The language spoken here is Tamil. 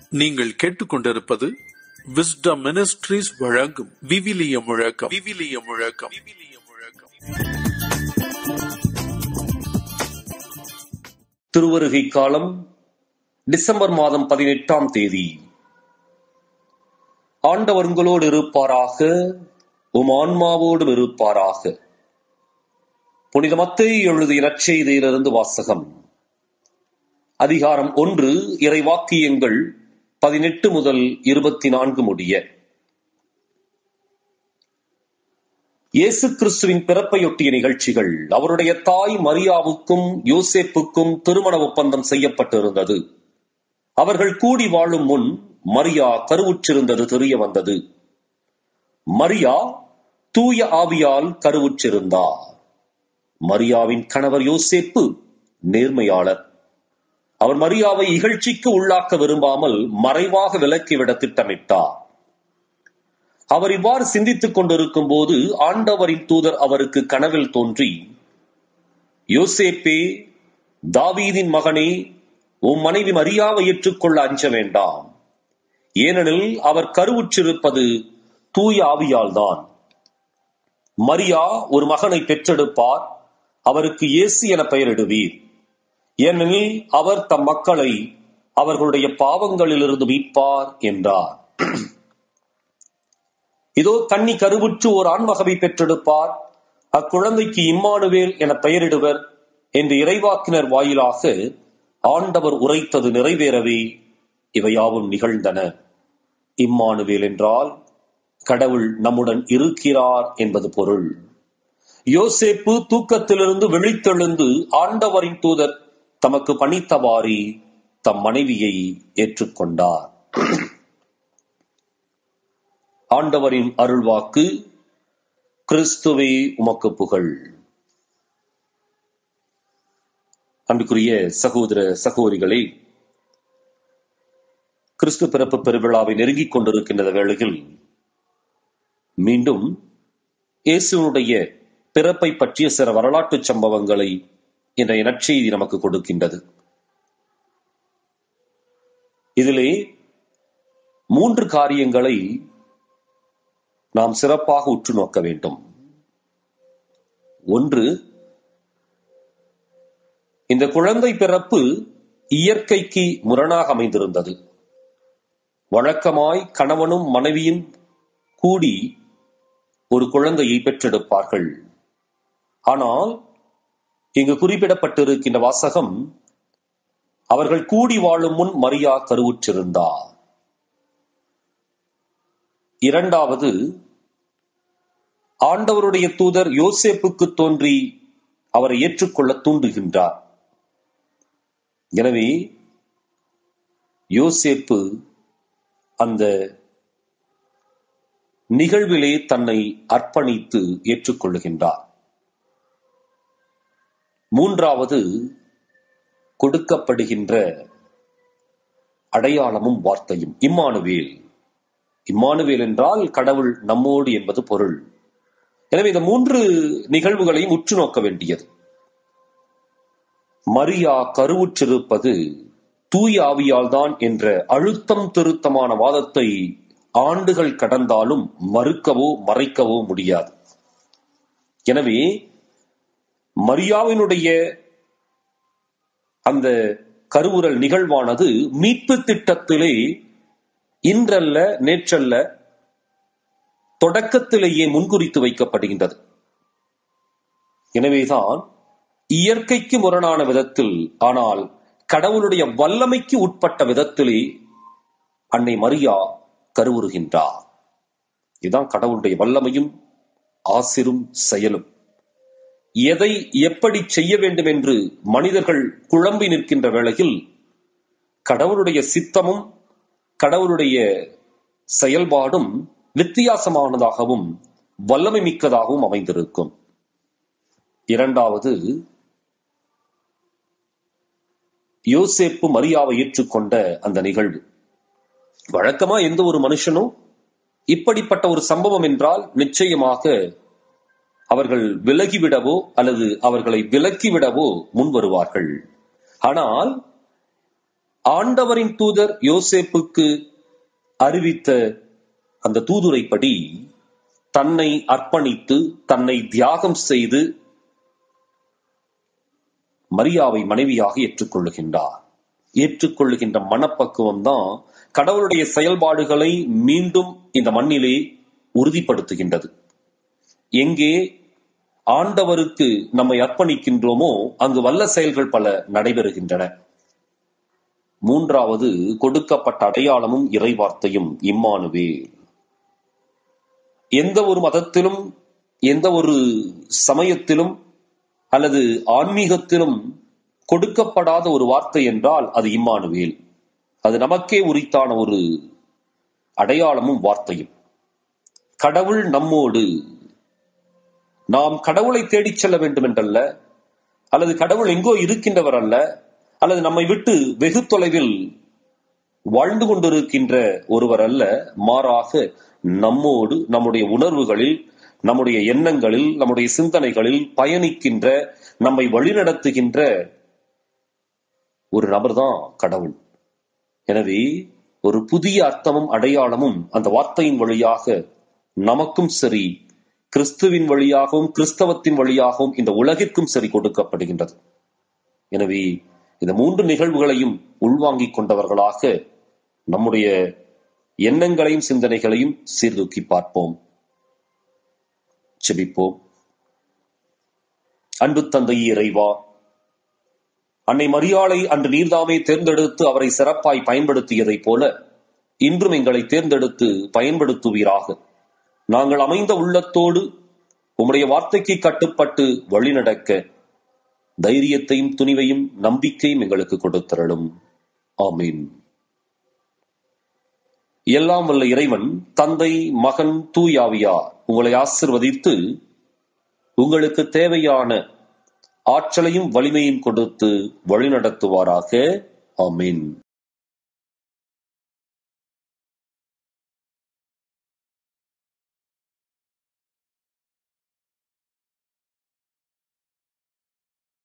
நீங்கள் கேட்டுக்கொண்டிருப்பது விஸ்டம் மினிஸ்ட்ரீஸ் வழங்கும் விவிலிய முழக்கம் விவிலிய முழக்கம் விவிலிய முழக்கம் திருவருகை காலம் டிசம்பர் மாதம் பதினெட்டாம் தேதி ஆண்டவர் உங்களோடு இருப்பாராக உம் ஆன்மாவோடும் இருப்பாராக புனித மத்தேயு எழுதிய நற்செய்தியிலிருந்து வாசகம் அதிகாரம் ஒன்று இறைவாக்கியங்கள் பதினெட்டு முதல் இருபத்தி நான்கு முடிய இயேசு கிறிஸ்துவின் பிறப்பையொட்டிய நிகழ்ச்சிகள் அவருடைய தாய் மரியாவுக்கும் யோசேப்புக்கும் திருமண ஒப்பந்தம் செய்யப்பட்டிருந்தது அவர்கள் கூடி வாழும் முன் மரியா கருவுற்றிருந்தது தெரிய வந்தது மரியா தூய ஆவியால் கருவுற்றிருந்தார் மரியாவின் கணவர் யோசேப்பு நேர்மையாளர் அவர் மரியாவை இகழ்ச்சிக்கு உள்ளாக்க விரும்பாமல் மறைவாக விலக்கிவிட திட்டமிட்டார் அவர் இவ்வாறு சிந்தித்துக் கொண்டிருக்கும் போது ஆண்டவரின் தூதர் அவருக்கு கனவில் தோன்றி யோசேப்பே தாவீதின் மகனே உன் மனைவி மரியாவை ஏற்றுக்கொள்ள அஞ்ச வேண்டாம் ஏனெனில் அவர் கருவுற்றிருப்பது தூய ஆவியால் தான் மரியா ஒரு மகனை பெற்றெடுப்பார் அவருக்கு இயேசு என பெயரிடுவீர் ஏனெனில் அவர் தம் மக்களை அவர்களுடைய பாவங்களிலிருந்து மீட்பார் என்றார் இதோ கன்னி கருவுற்று ஓர் ஆண்மகவை பெற்றெடுப்பார் அக்குழந்தைக்கு இம்மானுவேல் என பெயரிடுவர் என்று இறைவாக்கினர் வாயிலாக ஆண்டவர் உரைத்தது நிறைவேறவே இவையாவும் நிகழ்ந்தன இம்மானுவேல் என்றால் கடவுள் நம்முடன் இருக்கிறார் என்பது பொருள் யோசேப்பு தூக்கத்திலிருந்து விழித்தெழுந்து ஆண்டவரின் தூதர் தமக்கு பணித்தவாறி தம் மனைவியை ஏற்றுக்கொண்டார் ஆண்டவரின் அருள்வாக்கு கிறிஸ்துவே உமக்கு புகழ் அன்புக்குரிய சகோதர சகோதரிகளே கிறிஸ்து பிறப்பு பெருவிழாவை நெருங்கிக் கொண்டிருக்கின்ற வேளையில் மீண்டும் இயேசுனுடைய பிறப்பை பற்றிய சில வரலாற்று சம்பவங்களை இன்றைய நற்செய்தி நமக்கு கொடுக்கின்றது இதிலே மூன்று காரியங்களை நாம் சிறப்பாக உற்று நோக்க வேண்டும் ஒன்று இந்த குழந்தை பிறப்பு இயற்கைக்கு முரணாக அமைந்திருந்தது வழக்கமாய் கணவனும் மனைவியும் கூடி ஒரு குழந்தையை பெற்றெடுப்பார்கள் ஆனால் இங்கு குறிப்பிடப்பட்டிருக்கின்ற வாசகம் அவர்கள் கூடி வாழும் முன் மரியா கருவுற்றிருந்தார் இரண்டாவது ஆண்டவருடைய தூதர் யோசேப்புக்கு தோன்றி அவரை ஏற்றுக்கொள்ள தூண்டுகின்றார் எனவே யோசேப்பு அந்த நிகழ்விலே தன்னை அர்ப்பணித்து ஏற்றுக்கொள்ளுகின்றார் மூன்றாவது கொடுக்கப்படுகின்ற அடையாளமும் வார்த்தையும் இம்மானுவேல் இம்மானுவேல் என்றால் கடவுள் நம்மோடு என்பது பொருள் எனவே இந்த மூன்று நிகழ்வுகளையும் உற்று நோக்க வேண்டியது மரியா கருவுற்றிருப்பது தூய ஆவியால் தான் என்ற அழுத்தம் திருத்தமான வாதத்தை ஆண்டுகள் கடந்தாலும் மறுக்கவோ மறைக்கவோ முடியாது எனவே மரியாவினுடைய அந்த கருவுரல் நிகழ்வானது மீட்பு திட்டத்திலே இன்றல்ல நேற்றல்ல தொடக்கத்திலேயே முன்குறித்து வைக்கப்படுகின்றது எனவேதான் இயற்கைக்கு முரணான விதத்தில் ஆனால் கடவுளுடைய வல்லமைக்கு உட்பட்ட விதத்திலே அன்னை மரியா கருவுறுகின்றார் இதுதான் கடவுளுடைய வல்லமையும் ஆசிரும் செயலும் எதை எப்படி செய்ய வேண்டும் என்று மனிதர்கள் குழம்பி நிற்கின்ற வேளையில் கடவுளுடைய சித்தமும் கடவுளுடைய செயல்பாடும் வித்தியாசமானதாகவும் வல்லமை மிக்கதாகவும் அமைந்திருக்கும் இரண்டாவது யோசேப்பு மரியாவை ஏற்றுக்கொண்ட அந்த நிகழ்வு வழக்கமா எந்த ஒரு மனுஷனும் இப்படிப்பட்ட ஒரு சம்பவம் என்றால் நிச்சயமாக அவர்கள் விலகிவிடவோ அல்லது அவர்களை விலக்கிவிடவோ முன் வருவார்கள் ஆனால் ஆண்டவரின் தூதர் யோசேப்புக்கு அறிவித்த அந்த தூதுரைப்படி தன்னை அர்ப்பணித்து தன்னை தியாகம் செய்து மரியாவை மனைவியாக ஏற்றுக்கொள்ளுகின்றார் ஏற்றுக்கொள்ளுகின்ற மனப்பக்குவம் தான் கடவுளுடைய செயல்பாடுகளை மீண்டும் இந்த மண்ணிலே உறுதிப்படுத்துகின்றது எங்கே ஆண்டவருக்கு நம்மை அர்ப்பணிக்கின்றோமோ அங்கு வல்ல செயல்கள் பல நடைபெறுகின்றன மூன்றாவது கொடுக்கப்பட்ட அடையாளமும் இறைவார்த்தையும் இம்மானுவே எந்த ஒரு மதத்திலும் எந்த ஒரு சமயத்திலும் அல்லது ஆன்மீகத்திலும் கொடுக்கப்படாத ஒரு வார்த்தை என்றால் அது இம்மானுவேல் அது நமக்கே உரித்தான ஒரு அடையாளமும் வார்த்தையும் கடவுள் நம்மோடு நாம் கடவுளை தேடிச் செல்ல வேண்டும் என்றல்ல அல்லது கடவுள் எங்கோ இருக்கின்றவர் அல்ல அல்லது நம்மை விட்டு வெகு தொலைவில் வாழ்ந்து கொண்டிருக்கின்ற ஒருவர் அல்ல மாறாக நம்மோடு நம்முடைய உணர்வுகளில் நம்முடைய எண்ணங்களில் நம்முடைய சிந்தனைகளில் பயணிக்கின்ற நம்மை வழிநடத்துகின்ற ஒரு நபர்தான் கடவுள் எனவே ஒரு புதிய அர்த்தமும் அடையாளமும் அந்த வார்த்தையின் வழியாக நமக்கும் சரி கிறிஸ்துவின் வழியாகவும் கிறிஸ்தவத்தின் வழியாகவும் இந்த உலகிற்கும் சரி கொடுக்கப்படுகின்றது எனவே இந்த மூன்று நிகழ்வுகளையும் உள்வாங்கிக் கொண்டவர்களாக நம்முடைய எண்ணங்களையும் சிந்தனைகளையும் சீர்தூக்கி பார்ப்போம் செபிப்போம் அன்பு தந்தை இறைவா அன்னை மரியாளை அன்று நீர்தாமே தேர்ந்தெடுத்து அவரை சிறப்பாய் பயன்படுத்தியதைப் போல இன்றும் எங்களை தேர்ந்தெடுத்து பயன்படுத்துவீராக நாங்கள் அமைந்த உள்ளத்தோடு உம்முடைய வார்த்தைக்கு கட்டுப்பட்டு வழிநடக்க தைரியத்தையும் துணிவையும் நம்பிக்கையும் எங்களுக்கு கொடுத்தரலும் ஆமீன் எல்லாம் வல்ல இறைவன் தந்தை மகன் தூயாவியா உங்களை ஆசிர்வதித்து உங்களுக்கு தேவையான ஆற்றலையும் வலிமையும் கொடுத்து வழிநடத்துவாராக ஆமீன்